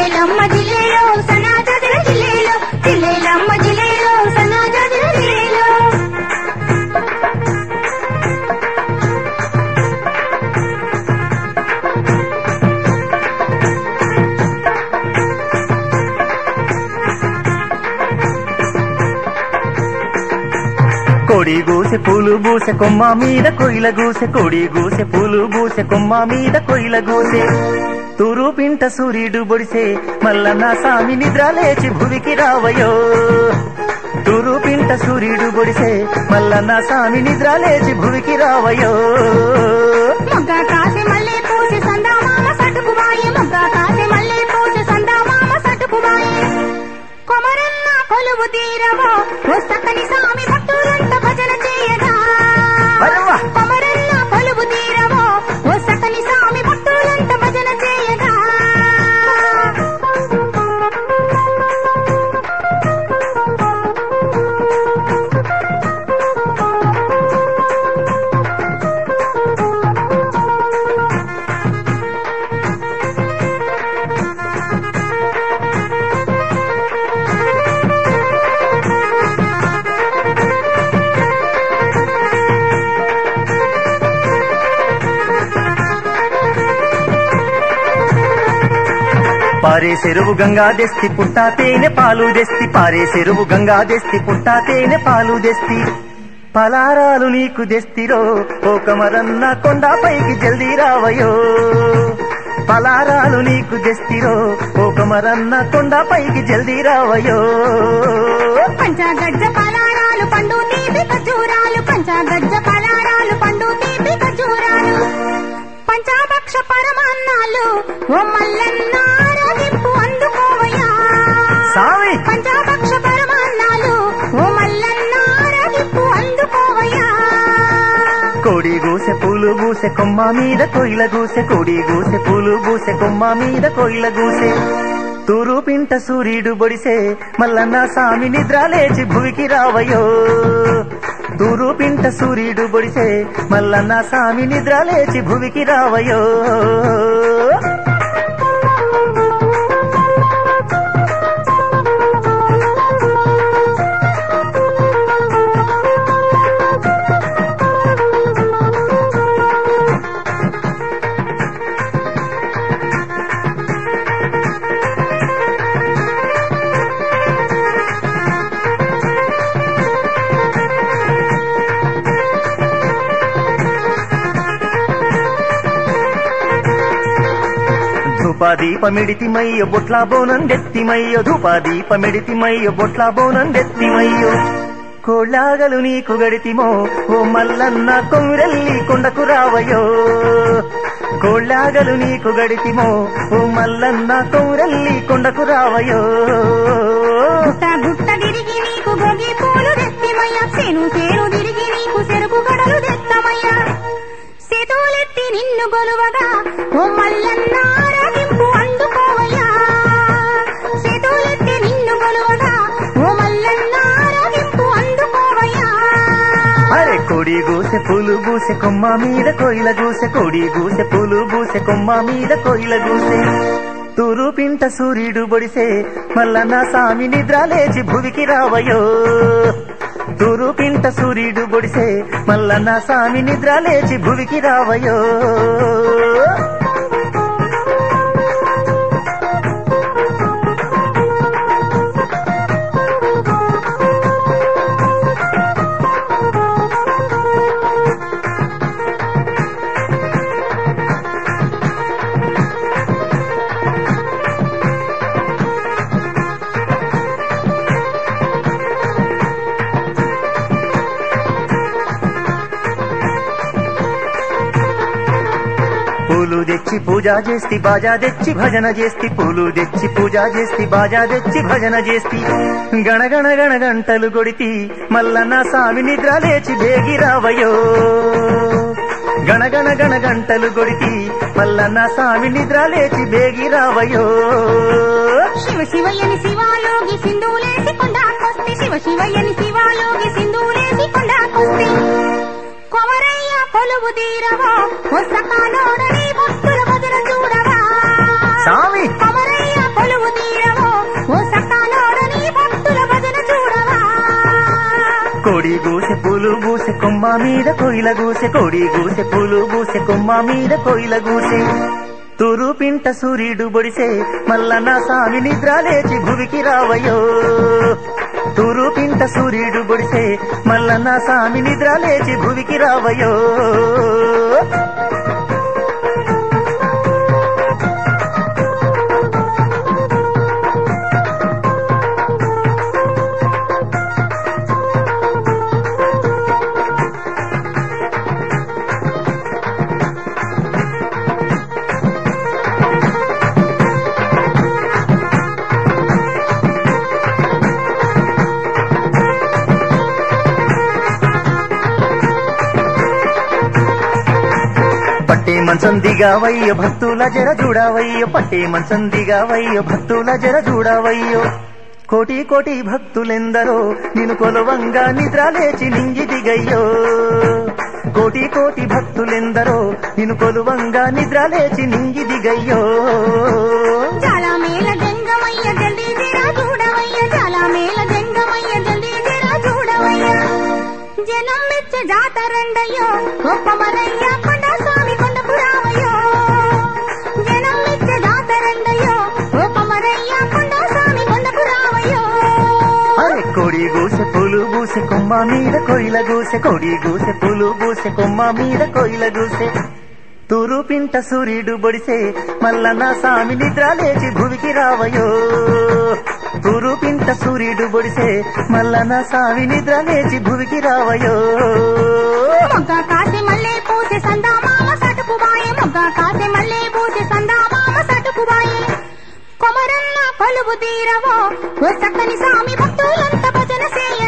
జిల్లేలమ్మ జిల్లేలో సనాజాజుల జిల్లేలో జిల్లేలమ్మ జిల్లేలో సనాజాజుల జిల్లేలో కోడి గూసె పూలు బూసె కొమ్మ మీద కొయిల గూసె కోడి గూసె పూలు బూసె కొమ్మ మీద కొయిల గూసె తూరు పింట సూర్యుడు బొడిసే మల్లన్న సామి నిద్ర లేచి భువికి రావయో తూరు పింట సూర్యుడు బొడిసే మల్లన్న సామి నిద్ర లేచి భువికి రావయో మొగ్గ కాసే మల్లె పూసే సందామామ సటుకు వాయే మొగ్గ కాసే మల్లె పూసే సందామామ సటుకు వాయే కొమరన్న కొలువు తీరవో వస్తకని సామి భక్తులంత భజన చేయగా అరవ్వ! కొమరన్న కొలువు తీరవో వస్తకని సామి భక్తులంత భజన చేయగా పారే చెరువు గంగా దెస్తి పుట్టా తేనె పాలు దెస్తి పారే చెరువు గంగా దెస్తి పుట్టా తేనె పాలు దెస్తి పలారాలు నీకు దెస్తిరో ఓ కమరన్న కొండపైకి జల్దీ రావయో పలారాలు నీకు దెస్తిరో ఓ కమరన్న కొండపైకి జల్దీ రావయో పంచగజ్జ పలారాలు పండు తీపి ఖజూరాలు పంచగజ్జ పలారాలు పండు తీపి ఖజూరాలు పంచాభక్ష పరమాన్నాలు ఓ మల్లన్న ఆరాధింపు అందుకోవయ్యా సామి పంచాభక్ష పరమాన్నాలు ఓ మల్లన్న ఆరాధింపు అందుకోవయ్యా కోడి గూసె పూలు గూసె కొమ్మ మీద కొయిల గూసె కోడి గూసె పూలు గూసె కొమ్మ మీద కొయిల గూసె తూరు పింట సూర్యుడు బొడిసే మల్లన్న సామి నిద్ర లేచి భువికి రావయో తూరు పింట సూర్యుడు బొడిసే మల్లన్న సామి నిద్ర లేచి భువికి రావయో ధూపాదీపమిడితిమయ్య బొట్ల బోనందెత్తిమయ్య ధూపాదీపమిడితిమయ్య బొట్ల బోనందెత్తిమయ్యో కోళ్ళాగలు నీకు గడితిమో ఓ మల్లన్న కొమ్మిరెల్లి కొండకు రావయో కోళ్ళాగలు నీకు గడితిమో ఓ మల్లన్న కొమ్మిరెల్లి కొండకు రావయో గుట్ట గుట్ట తిరిగి నీకు గొగి పూలు తెత్తిమయ్యా సేను సేను తిరిగి నీకు చెరుకు గడలు తెత్తమయ్యా సేతులెత్తి నిన్ను గొలువగా ఓ మల్లన్న ఆరాధింపు అందుకోవయ్యా సేతులెత్తి నిన్ను గొలువగా ఓ మల్లన్న ఆరాధింపు అందుకోవయ్యా అరే కోడి గూసె పూలు గూసె కొమ్మ మీద కోయిల గూసె కోడి గూసె పూలు గూసె కొమ్మ మీద కోయిల గూసె తూరు పింట సూర్యుడు బొడిసే మల్లన్న సామి నిద్ర లేచి భువికి రావయో తూరు పింట సూర్యుడు బొడిసే మల్లన్న సామి నిద్ర లేచి భువికి రావయో పూలు తెచ్చి పూజ చేస్తి బాజా తెచ్చి భజన చేస్తి పూలు తెచ్చి పూజ చేస్తి బాజా తెచ్చి భజన చేస్తి గణగణ గణ గంటలు కొడితి మల్లన్న సామి నిద్ర లేచి బేగి రావయో గణగణ గణ గంటలు కొడితి మల్లన్న సామి నిద్ర లేచి బేగి రావయో శివ శివయ్యని శివాలోగి సింధూలేసి కొండాకొస్తే శివ శివయ్యని శివాలోగి సింధూలేసి కొండాకొస్తే కొమరయ్య కొలువు తీరవో ఒసకాలోడని భక్తుల భజన చూడవా సామి కొమరయ్య కొలువు కోడి గూసె పూలు గూసె కొమ్మ మీద కోయిల గూసె కోడి గూసె పూలు గూసె కొమ్మ మీద కోయిల గూసె తూరు పింట సూర్యుడు బొడిసే మల్ల నా సామి నిద్ర లేచి భువికి రావయ్యో తూరు పింట సూర్యుడు బొడిసే మల్ల నా సామి నిద్ర లేచి భువికి రావయ్యో పట్టే మంచం దిగావయ్యో భక్తుల జర చూడవయ్యో పట్టే మంచం దిగావయ్యో భక్తుల జర చూడవయ్యో కోటి కోటి భక్తులెందరో నిన్ను కొలవంగా నిద్ర లేచి నింగి దిగయ్యో కోటి కోటి భక్తులెందరో నిన్ను కొలువంగా నిద్ర లేచి నింగి దిగయ్యో చాలా మేల గంగమయ్య జల్దీ జరా చూడవయ్య చాలా మేల గంగమయ్య జల్దీ జరా చూడవయ్య జనం మెచ్చ జాతరండయ్యో గొప్ప మరయ్య కొండ స్వామి కొండకు రావయ్యో జనం మెచ్చ జాతరండయ్యో గొప్ప మరయ్య కొండ స్వామి కొండకు రావయ్యో అరే కోడి గూసె పూలు గూసె కొమ్మ మీద కోయిల గూసె కోడి గూసె పూలు గూసె కొమ్మ మీద కోయిల గూసె తూరు పింట సూర్యుడు బొడిసే మల్ల నా సామి నిద్ర లేచి భువికి రావయో తూరు పింట సూర్యుడు బొడిసే మల్ల నా సామి నిద్ర లేచి భువికి రావయో మొగ్గ కాసే మల్లె పూసే సందామామ సటుకు బాయే మొగ్గ కాసే మల్లె పూసే సందామామ సటుకు బాయే కొమరన్న కొలువు తీరవో ఓ చక్కని సామి భక్తులంత భజన సేయ